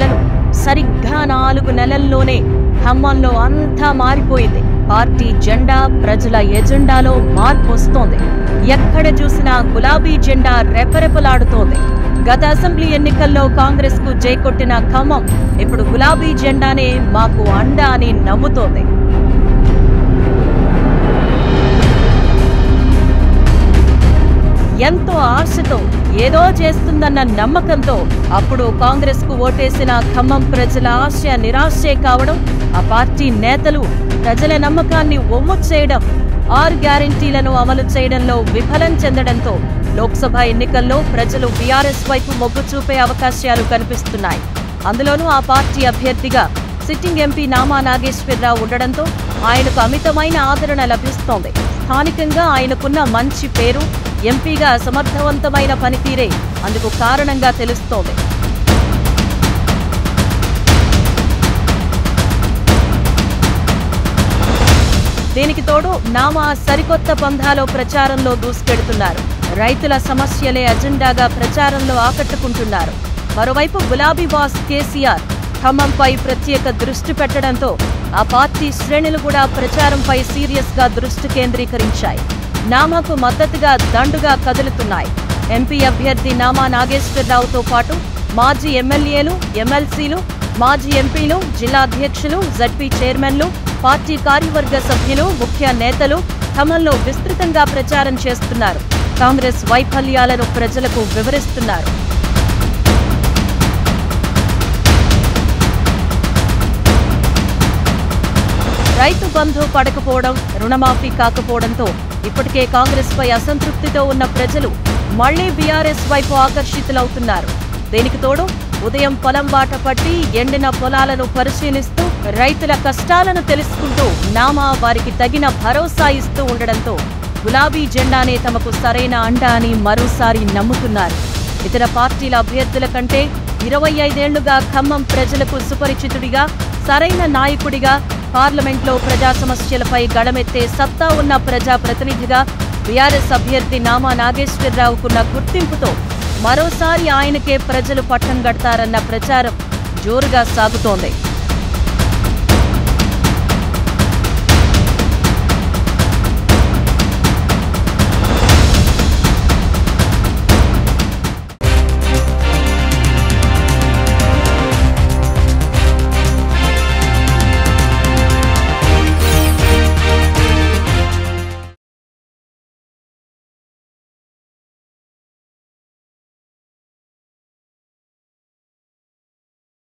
నెలలు సరిగ్గా నాలుగు నెలల్లోనే ఖమ్మంలో అంతా మారిపోయింది పార్టీ జెండా ప్రజల ఎజెండాలో మార్పు వస్తోంది ఎక్కడ చూసినా గులాబీ జెండా రెపరెపలాడుతోంది గత అసెంబ్లీ ఎన్నికల్లో కాంగ్రెస్ కు జైకొట్టిన ఖమ్మం ఇప్పుడు గులాబీ జెండానే మాకు అండ అని నమ్ముతోంది ఎంతో ఆశతో ఏదో చేస్తుందన్న నమ్మకంతో అప్పుడు కాంగ్రెస్ కు ఓటేసిన ఖమ్మం ప్రజల ఆశ నిరాశే కావడం ఆ పార్టీ నేతలు ప్రజల నమ్మకాన్ని ఒమ్ము చేయడం ఆరు గ్యారంటీలను అమలు చేయడంలో విఫలం చెందడంతో లోక్సభ ఎన్నికల్లో ప్రజలు బీఆర్ఎస్ వైపు మొగ్గు చూపే అవకాశాలు కనిపిస్తున్నాయి అందులోనూ ఆ పార్టీ అభ్యర్థిగా సిట్టింగ్ ఎంపీ నామా నాగేశ్వరరావు ఉండడంతో ఆయనకు అమితమైన ఆదరణ లభిస్తోంది స్థానికంగా ఆయనకున్న మంచి పేరు ఎంపీగా సమర్థవంతమైన పనితీరే అందుకు కారణంగా తెలుస్తోంది దీనికి తోడు నామా సరికొత్త పంధాలో ప్రచారంలో దూసుకెడుతున్నారు రైతుల సమస్యలే అజెండాగా ప్రచారంలో ఆకట్టుకుంటున్నారు మరోవైపు గులాబీ బాస్ కేసీఆర్ ఖమ్మంపై ప్రత్యేక దృష్టి పెట్టడంతో ఆ పార్టీ శ్రేణులు కూడా ప్రచారంపై సీరియస్ గా దృష్టి కేంద్రీకరించాయి నామాకు మద్దతుగా దండుగా కదులుతున్నాయి ఎంపీ అభ్యర్థి నామా నాగేశ్వరరావుతో పాటు మాజీ ఎమ్మెల్యేలు ఎమ్మెల్సీలు మాజీ ఎంపీలు జిల్లా అధ్యక్షులు జడ్పీ చైర్మన్లు పార్టీ కార్యవర్గ సభ్యులు ముఖ్య నేతలు ఖమ్మంలో విస్తృతంగా ప్రచారం చేస్తున్నారు కాంగ్రెస్ వైఫల్యాలను ప్రజలకు వివరిస్తున్నారు రైతు బంధు పడకపోవడం రుణమాఫీ కాకపోవడంతో ఇప్పటికే కాంగ్రెస్ పై అసంతృప్తితో ఉన్న ప్రజలు మళ్లీ బీఆర్ఎస్ వైపు ఆకర్షితులవుతున్నారు దీనికి తోడు ఉదయం పొలం బాట పట్టి ఎండిన పొలాలను పరిశీలిస్తూ రైతుల కష్టాలను తెలుసుకుంటూ నామా వారికి తగిన భరోసా ఇస్తూ ఉండడంతో గులాబీ జెండానే తమకు సరైన అండ అని మరోసారి నమ్ముతున్నారు ఇతర పార్టీల అభ్యర్థుల కంటే ఇరవై ఐదేళ్లుగా ఖమ్మం ప్రజలకు సుపరిచితుడిగా సరైన నాయకుడిగా పార్లమెంట్లో ప్రజా సమస్యలపై గళమెత్తే సత్తా ఉన్న ప్రజా ప్రతినిధిగా బీఆర్ఎస్ అభ్యర్థి నామా నాగేశ్వరరావుకున్న గుర్తింపుతో మరోసారి ఆయనకే ప్రజలు పట్టం గడతారన్న ప్రచారం జోరుగా సాగుతోంది